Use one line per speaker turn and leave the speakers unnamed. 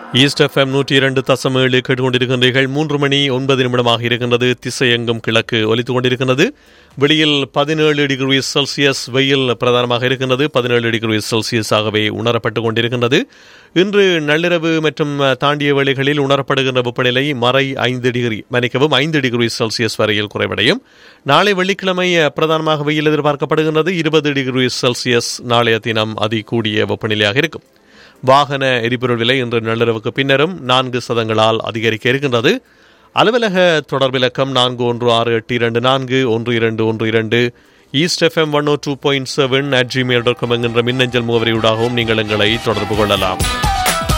east FM நூற்றி இரண்டு தசம் ஏழு கேட்டுக்கொண்டிருக்கின்றீர்கள் மூன்று மணி ஒன்பது நிமிடமாக இருக்கின்றது திசையெங்கும் கிழக்கு ஒலித்துக் கொண்டிருக்கின்றது வெளியில் பதினேழு டிகிரி செல்சியஸ் வெயில் பிரதானமாக இருக்கின்றது பதினேழு டிகிரி செல்சியஸாகவே உணரப்பட்டு கொண்டிருக்கின்றது இன்று நள்ளிரவு மற்றும் தாண்டிய வேளைகளில் உணரப்படுகின்ற வெப்பநிலை மறை ஐந்து டிகிரி மன்னிக்கவும் ஐந்து டிகிரி செல்சியஸ் வரையில் குறைவடையும் நாளை வெள்ளிக்கிழமை பிரதானமாக வெயில் எதிர்பார்க்கப்படுகின்றது இருபது டிகிரி செல்சியஸ் நாளைய தினம் அதி கூடிய வெப்பநிலையாக இருக்கும் வாகன எரிபொருள் விலை இன்று நள்ளிரவுக்கு பின்னரும் நான்கு சதங்களால் அதிகரிக்க இருக்கின்றது அலுவலக தொடர்பிலக்கம் நான்கு ஒன்று ஆறு எட்டு இரண்டு நான்கு ஒன்று இரண்டு ஒன்று இரண்டு east FM one O two point seven at Gmail dot com என்கின்ற மின்னஞ்சல் முகவரியூடாகவும் நீங்கள் எங்களை தொடர்பு கொள்ளலாம்